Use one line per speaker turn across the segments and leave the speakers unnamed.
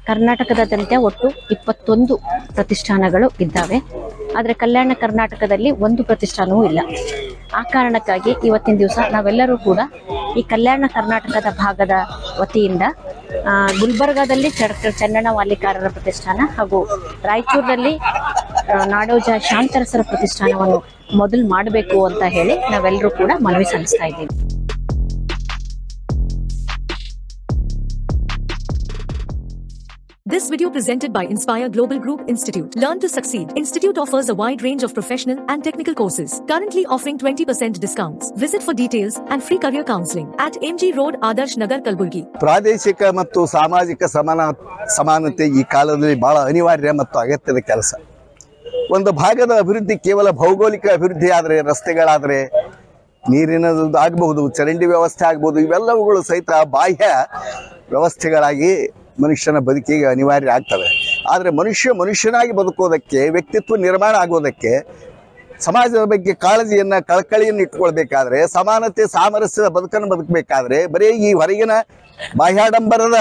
ಕರ್ನಾಟಕದಾದ್ಯಂತ ಒಟ್ಟು ಇಪ್ಪತ್ತೊಂದು ಪ್ರತಿಷ್ಠಾನಗಳು ಇದ್ದಾವೆ ಆದರೆ ಕಲ್ಯಾಣ ಕರ್ನಾಟಕದಲ್ಲಿ ಒಂದು ಪ್ರತಿಷ್ಠಾನವೂ ಇಲ್ಲ ಆ ಕಾರಣಕ್ಕಾಗಿ ಇವತ್ತಿನ ದಿವಸ ನಾವೆಲ್ಲರೂ ಕೂಡ ಈ ಕಲ್ಯಾಣ ಕರ್ನಾಟಕದ ಭಾಗದ ವತಿಯಿಂದ ಆ, ಗುಲ್ಬರ್ಗಾದಲ್ಲಿ ಡಾಕ್ಟರ್ ಚನ್ನಣ್ಣ ವಾಲಿಕಾರರ ಪ್ರತಿಷ್ಠಾನ ಹಾಗೂ ರಾಯಚೂರಿನಲ್ಲಿ ಆ, ನಾಡೋಜ ಶಾಂತರಸರ ಪ್ರತಿಷ್ಠಾನವನ್ನು ಮೊದಲು ಮಾಡಬೇಕು ಅಂತ ಹೇಳಿ ನಾವೆಲ್ಲರೂ ಕೂಡ ಮನವಿ ಸಲ್ಲಿಸ್ತಾ ಇದ್ದೀವಿ
This video presented by Inspire Global Group Institute. Learn to succeed. Institute offers a wide range of professional and technical courses. Currently offering 20% discounts. Visit for details and free career counseling at MG Road, Adarsh Nagar, Kalburgi.
ಪ್ರಾದೇಶಿಕ ಮತ್ತು ಸಾಮಾಜಿಕ ಸಮಾನ ಸಮಾನತೆ ಈ ಕಾಲದಲ್ಲಿ ಬಹಳ ಅನಿವಾರ್ಯ ಮತ್ತು ಅಗತ್ಯದ ಕೆಲಸ ಒಂದು ಭಾಗದ ಅಭಿವೃದ್ಧಿ ಕೇವಲ ಭೌಗೋಳಿಕ ಅಭಿವೃದ್ಧಿ ಆದರೆ ರಸ್ತೆಗಳಾದರೆ ನೀರಿನದು ಆಗಬಹುದು ಚರಂಡಿ ವ್ಯವಸ್ಥೆ ಆಗ್ಬೋದು ಇವೆಲ್ಲವುಗಳು ಸಹಿತ ಬಾಹ್ಯ ವ್ಯವಸ್ಥೆಗಳಾಗಿ ಮನುಷ್ಯನ ಬದುಕಿಗೆ ಅನಿವಾರ್ಯ ಆಗ್ತವೆ ಆದರೆ ಮನುಷ್ಯ ಮನುಷ್ಯನಾಗಿ ಬದುಕೋದಕ್ಕೆ ವ್ಯಕ್ತಿತ್ವ ನಿರ್ಮಾಣ ಆಗೋದಕ್ಕೆ ಸಮಾಜದ ಬಗ್ಗೆ ಕಾಳಜಿಯನ್ನ ಕಳಕಳಿಯನ್ನು ಇಟ್ಕೊಳ್ಬೇಕಾದ್ರೆ ಸಮಾನತೆ ಸಾಮರಸ್ಯದ ಬದುಕನ್ನು ಬದುಕಬೇಕಾದ್ರೆ ಬರೀ ಈ ಹೊರಗಿನ ಬಾಹ್ಯಾಡಂಬರದ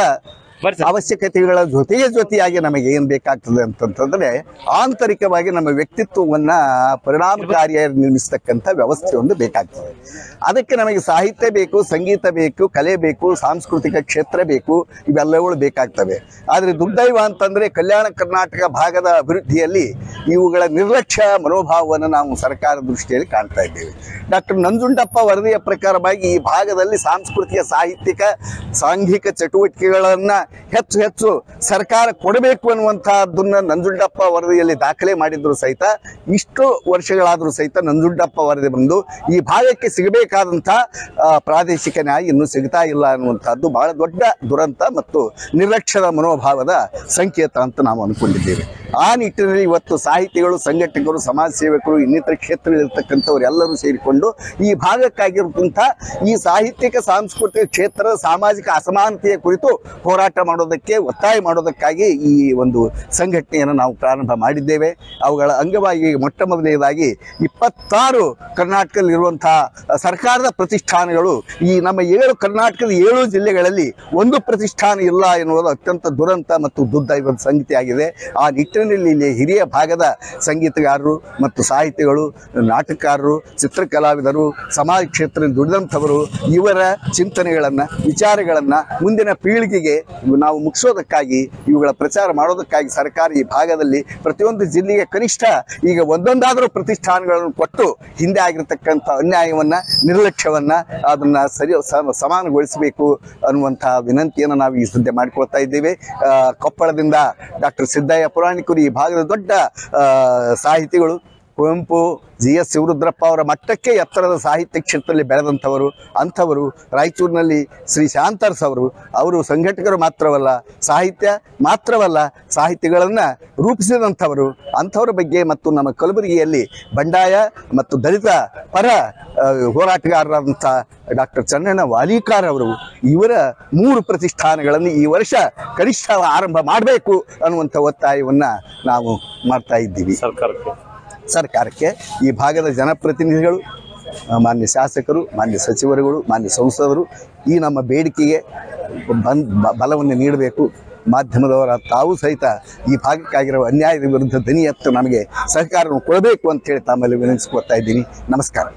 ಅವಶ್ಯಕತೆಗಳ ಜೊತೆಗೆ ಜೊತೆಯಾಗಿ ನಮಗೆ ಏನ್ ಬೇಕಾಗ್ತದೆ ಅಂತಂತಂದ್ರೆ ಆಂತರಿಕವಾಗಿ ನಮ್ಮ ವ್ಯಕ್ತಿತ್ವವನ್ನ ಪರಿಣಾಮಕಾರಿಯಾಗಿ ನಿರ್ಮಿಸ್ತಕ್ಕಂಥ ವ್ಯವಸ್ಥೆ ಒಂದು ಬೇಕಾಗ್ತದೆ ಅದಕ್ಕೆ ನಮಗೆ ಸಾಹಿತ್ಯ ಬೇಕು ಸಂಗೀತ ಬೇಕು ಕಲೆ ಬೇಕು ಸಾಂಸ್ಕೃತಿಕ ಕ್ಷೇತ್ರ ಬೇಕು ಇವೆಲ್ಲವುಗಳು ಬೇಕಾಗ್ತವೆ ಆದ್ರೆ ದುರ್ದೈವ ಅಂತಂದ್ರೆ ಕಲ್ಯಾಣ ಕರ್ನಾಟಕ ಭಾಗದ ಅಭಿವೃದ್ಧಿಯಲ್ಲಿ ಇವುಗಳ ನಿರ್ಲಕ್ಷ್ಯ ಮನೋಭಾವವನ್ನು ನಾವು ಸರ್ಕಾರ ದೃಷ್ಟಿಯಲ್ಲಿ ಕಾಣ್ತಾ ಇದ್ದೇವೆ ಡಾಕ್ಟರ್ ನಂಜುಂಡಪ್ಪ ವರದಿಯ ಪ್ರಕಾರವಾಗಿ ಈ ಭಾಗದಲ್ಲಿ ಸಾಂಸ್ಕೃತಿಕ ಸಾಹಿತ್ಯಿಕ ಸಾಂಘಿಕ ಚಟುವಟಿಕೆಗಳನ್ನ ಹೆಚ್ಚು ಹೆಚ್ಚು ಸರ್ಕಾರ ಕೊಡಬೇಕು ಅನ್ನುವಂತಹದ್ದನ್ನ ನಂಜುಂಡಪ್ಪ ವರದಿಯಲ್ಲಿ ದಾಖಲೆ ಮಾಡಿದ್ರು ಸಹಿತ ಇಷ್ಟು ವರ್ಷಗಳಾದರೂ ಸಹಿತ ನಂಜುಂಡಪ್ಪ ವರದಿ ಬಂದು ಈ ಭಾಗಕ್ಕೆ ಸಿಗಬೇಕಾದಂಥ ಆ, ಪ್ರಾದೇಶಿಕ ನ್ಯಾಯ ಇನ್ನೂ ಸಿಗ್ತಾ ಇಲ್ಲ ಅನ್ನುವಂಥದ್ದು ಬಹಳ ದೊಡ್ಡ ದುರಂತ ಮತ್ತು ನಿರ್ಲಕ್ಷ್ಯದ ಮನೋಭಾವದ ಸಂಕೇತ ಅಂತ ನಾವು ಅನ್ಕೊಂಡಿದ್ದೇವೆ ಆ ನಿಟ್ಟಿನಲ್ಲಿ ಇವತ್ತು ಸಾಹಿತಿಗಳು ಸಂಘಟಕರು ಸಮಾಜ ಸೇವಕರು ಇನ್ನಿತರ ಕ್ಷೇತ್ರದಲ್ಲಿರ್ತಕ್ಕಂಥವ್ರು ಎಲ್ಲರೂ ಸೇರಿಕೊಂಡು ಈ ಭಾಗಕ್ಕಾಗಿರ್ತಂಥ ಈ ಸಾಹಿತ್ಯಿಕ ಸಾಂಸ್ಕೃತಿಕ ಕ್ಷೇತ್ರದ ಸಾಮಾಜಿಕ ಅಸಮಾನತೆಯ ಕುರಿತು ಹೋರಾಟ ಮಾಡೋದಕ್ಕೆ ಒತ್ತಾಯ ಮಾಡೋದಕ್ಕಾಗಿ ಈ ಒಂದು ಸಂಘಟನೆಯನ್ನು ನಾವು ಪ್ರಾರಂಭ ಮಾಡಿದ್ದೇವೆ ಅವುಗಳ ಅಂಗವಾಗಿ ಮೊಟ್ಟ ಮೊದಲನೇದಾಗಿ ಇಪ್ಪತ್ತಾರು ಕರ್ನಾಟಕದಲ್ಲಿರುವಂತಹ ಸರ್ಕಾರದ ಪ್ರತಿಷ್ಠಾನಗಳು ಈ ನಮ್ಮ ಏಳು ಕರ್ನಾಟಕದ ಏಳು ಜಿಲ್ಲೆಗಳಲ್ಲಿ ಒಂದು ಪ್ರತಿಷ್ಠಾನ ಇಲ್ಲ ಎನ್ನುವುದು ಅತ್ಯಂತ ದುರಂತ ಮತ್ತು ದುರ್ದೈವದ ಸಂಗತಿಯಾಗಿದೆ ಆ ನಿಟ್ಟಿನಲ್ಲಿ ಇಲ್ಲಿ ಹಿರಿಯ ಭಾಗದ ಸಂಗೀತಗಾರರು ಮತ್ತು ಸಾಹಿತಿಗಳು ನಾಟಕಕಾರರು ಚಿತ್ರಕಲಾವಿದರು ಸಮಾಜ ಕ್ಷೇತ್ರದಲ್ಲಿ ದುಡಿದಂಥವರು ಇವರ ಚಿಂತನೆಗಳನ್ನು ವಿಚಾರಗಳನ್ನು ಮುಂದಿನ ಪೀಳಿಗೆಗೆ ನಾವು ಮುಗಿಸೋದಕ್ಕಾಗಿ ಇವುಗಳ ಪ್ರಚಾರ ಮಾಡೋದಕ್ಕಾಗಿ ಸರ್ಕಾರ ಈ ಭಾಗದಲ್ಲಿ ಪ್ರತಿಯೊಂದು ಜಿಲ್ಲೆಗೆ ಕನಿಷ್ಠ ಈಗ ಒಂದೊಂದಾದರೂ ಪ್ರತಿಷ್ಠಾನಗಳನ್ನು ಕೊಟ್ಟು ಹಿಂದೆ ಆಗಿರತಕ್ಕಂಥ ಅನ್ಯಾಯವನ್ನ ನಿರ್ಲಕ್ಷ್ಯವನ್ನ ಅದನ್ನ ಸರಿ ಸ- ಸಮಾನಗೊಳಿಸಬೇಕು ಅನ್ನುವಂತಹ ವಿನಂತಿಯನ್ನು ನಾವು ಈ ಸದ್ಯ ಮಾಡಿಕೊಳ್ತಾ ಇದ್ದೇವೆ ಆ, ಕೊಪ್ಪಳದಿಂದ ಡಾಕ್ಟರ್ ಸಿದ್ದಯ್ಯ ಪುರಾಣಿಕರು ಈ ಭಾಗದ ದೊಡ್ಡ ಆ, ಸಾಹಿತಿಗಳು ಕುವೆಂಪು ಜಿ ಎಸ್ ಶಿವರುದ್ರಪ್ಪ ಅವರ ಮಟ್ಟಕ್ಕೆ ಎತ್ತರದ ಸಾಹಿತ್ಯ ಕ್ಷೇತ್ರದಲ್ಲಿ ಬೆಳೆದಂಥವರು ಅಂಥವರು ರಾಯಚೂರಿನಲ್ಲಿ ಶ್ರೀ ಶಾಂತರ್ಸ್ ಅವರು ಅವರು ಸಂಘಟಕರು ಮಾತ್ರವಲ್ಲ ಸಾಹಿತ್ಯ ಮಾತ್ರವಲ್ಲ ಸಾಹಿತಿಗಳನ್ನು ರೂಪಿಸಿದಂಥವರು ಅಂಥವ್ರ ಬಗ್ಗೆ ಮತ್ತು ನಮ್ಮ ಕಲಬುರಗಿಯಲ್ಲಿ ಬಂಡಾಯ ಮತ್ತು ದಲಿತ ಪರ ಆ, ಹೋರಾಟಗಾರರಾದಂಥ ಡಾಕ್ಟರ್ ಚನ್ನಣ್ಣ ವಾಲಿಕಾರ್ ಅವರು ಇವರ ಮೂರು ಪ್ರತಿಷ್ಠಾನಗಳನ್ನು ಈ ವರ್ಷ ಕನಿಷ್ಠ ಆರಂಭ ಮಾಡಬೇಕು ಅನ್ನುವಂಥ ಒತ್ತಾಯವನ್ನು ನಾವು ಮಾಡ್ತಾ ಇದ್ದೀವಿ
ಸರ್ಕಾರಕ್ಕೆ
ಸರ್ಕಾರಕ್ಕೆ ಈ ಭಾಗದ ಜನಪ್ರತಿನಿಧಿಗಳು ಆ, ಮಾನ್ಯ ಶಾಸಕರು ಮಾನ್ಯ ಸಚಿವರುಗಳು ಮಾನ್ಯ ಸಂಸದರು ಈ ನಮ್ಮ ಬೇಡಿಕೆಗೆ ಬಂದ್ ಬ- ಬಲವನ್ನು ನೀಡಬೇಕು ಮಾಧ್ಯಮದವರ ತಾವು ಸಹಿತ ಈ ಭಾಗಕ್ಕಾಗಿರುವ ಅನ್ಯಾಯದ ವಿರುದ್ಧ ದನಿ ಎತ್ತು ನಮಗೆ ಸಹಕಾರವನ್ನು ಕೊಡಬೇಕು ಅಂತ ಹೇಳಿ ತಮ್ಮಲ್ಲಿ ವಿನಂತಿಸ್ಕೊಳ್ತಾ ಇದ್ದೀನಿ ನಮಸ್ಕಾರ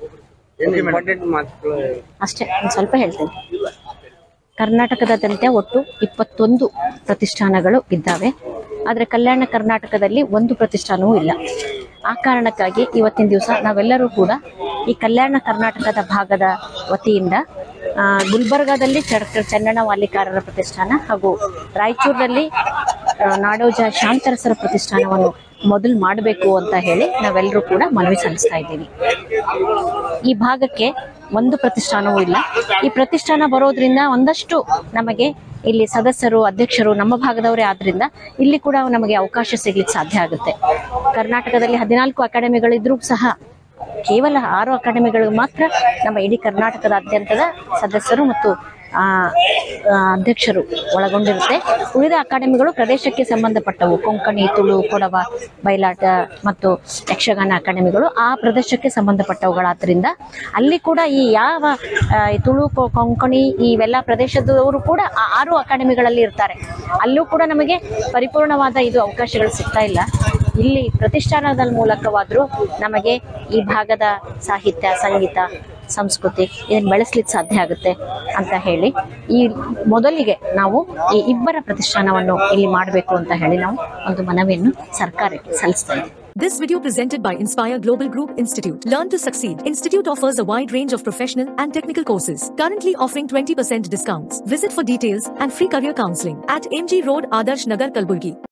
ಅಷ್ಟೇ ಒಂದು ಸ್ವಲ್ಪ ಹೇಳ್ತೇನೆ ಕರ್ನಾಟಕದಾದ್ಯಂತ ಒಟ್ಟು ಇಪ್ಪತ್ತೊಂದು ಪ್ರತಿಷ್ಠಾನಗಳು ಇದ್ದಾವೆ ಆದರೆ ಕಲ್ಯಾಣ ಕರ್ನಾಟಕದಲ್ಲಿ ಒಂದು ಪ್ರತಿಷ್ಠಾನವೂ ಇಲ್ಲ ಆ ಕಾರಣಕ್ಕಾಗಿ ಇವತ್ತಿನ ದಿವಸ ನಾವೆಲ್ಲರೂ ಕೂಡ ಈ ಕಲ್ಯಾಣ ಕರ್ನಾಟಕದ ಭಾಗದ ವತಿಯಿಂದ ಆ, ಗುಲ್ಬರ್ಗಾದಲ್ಲಿ ಡಾಕ್ಟರ್ ಚನ್ನಣ್ಣ ವಾಲಿಕಾರರ ಪ್ರತಿಷ್ಠಾನ ಹಾಗೂ ರಾಯಚೂರಿನಲ್ಲಿ ಆ, ನಾಡೋಜ ಶಾಂತರಸರ ಪ್ರತಿಷ್ಠಾನವನ್ನು ಮೊದಲು ಮಾಡಬೇಕು ಅಂತ ಹೇಳಿ ನಾವೆಲ್ಲರೂ ಕೂಡ ಮನವಿ ಸಲ್ಲಿಸ್ತಾ ಇದ್ದೀವಿ ಈ ಭಾಗಕ್ಕೆ ಒಂದು ಪ್ರತಿಷ್ಠಾನವೂ ಇಲ್ಲ ಈ ಪ್ರತಿಷ್ಠಾನ ಬರೋದ್ರಿಂದ ಒಂದಷ್ಟು ನಮಗೆ ಇಲ್ಲಿ ಸದಸ್ಯರು ಅಧ್ಯಕ್ಷರು ನಮ್ಮ ಭಾಗದವರೇ ಆದ್ರಿಂದ ಇಲ್ಲಿ ಕೂಡ ನಮಗೆ ಅವಕಾಶ ಸಿಗ್ಲಿಕ್ಕೆ ಸಾಧ್ಯ ಆಗುತ್ತೆ ಕರ್ನಾಟಕದಲ್ಲಿ ಹದಿನಾಲ್ಕು ಅಕಾಡೆಮಿಗಳಿದ್ರೂ ಸಹ ಕೇವಲ ಆರು ಅಕಾಡೆಮಿಗಳು ಮಾತ್ರ ನಮ್ಮ ಇಡೀ ಕರ್ನಾಟಕದಾದ್ಯಂತದ ಸದಸ್ಯರು ಮತ್ತು ಆ, ಆ, ಅಧ್ಯಕ್ಷರು ಒಳಗೊಂಡಿರುತ್ತೆ ಉಳಿದ ಅಕಾಡೆಮಿಗಳು ಪ್ರದೇಶಕ್ಕೆ ಸಂಬಂಧಪಟ್ಟವು ಕೊಂಕಣಿ ತುಳು ಕೊಡವ ಬಯಲಾಟ ಮತ್ತು ಯಕ್ಷಗಾನ ಅಕಾಡೆಮಿಗಳು ಆ ಪ್ರದೇಶಕ್ಕೆ ಸಂಬಂಧಪಟ್ಟವುಗಳಾದ್ರಿಂದ ಅಲ್ಲಿ ಕೂಡ ಈ ಯಾವ ಆ, ಈ ತುಳು ಕೊ- ಕೊಂಕಣಿ ಇವೆಲ್ಲ ಪ್ರದೇಶದವರು ಕೂಡ ಆ ಆರು ಅಕಾಡೆಮಿಗಳಲ್ಲಿ ಇರ್ತಾರೆ ಅಲ್ಲೂ ಕೂಡ ನಮಗೆ ಪರಿಪೂರ್ಣವಾದ ಇದು ಅವಕಾಶಗಳು ಸಿಗ್ತಾ ಇಲ್ಲ ಇಲ್ಲಿ ಪ್ರತಿಷ್ಠಾನದ ಮೂಲಕವಾದರೂ ನಮಗೆ ಈ ಭಾಗದ ಸಾಹಿತ್ಯ ಸಂಗೀತ ಸಂಸ್ಕೃತಿ ಇದನ್ನು ಬೆಳೆಸ್ಲಿಕ್ಕೆ ಸಾಧ್ಯ ಆಗುತ್ತೆ ಅಂತ ಹೇಳಿ ಈ ಮೊದಲಿಗೆ ನಾವು ಈ ಇಬ್ಬರ ಪ್ರತಿಷ್ಠಾನವನ್ನು ಇಲ್ಲಿ ಮಾಡಬೇಕು ಅಂತ ಹೇಳಿ ನಾವು ಒಂದು ಮನವಿಯನ್ನು ಸರ್ಕಾರಕ್ಕೆ ಸಲ್ಲಿಸ್ತಾ ಇದ್ದೀವಿ
This video presented by Inspire Global Group Institute. Learn to succeed. Institute offers a wide range of professional and technical courses. Currently offering 20% discounts. Visit for details and free career counseling at MG Road, Adarsh Nagar, Kalburgi.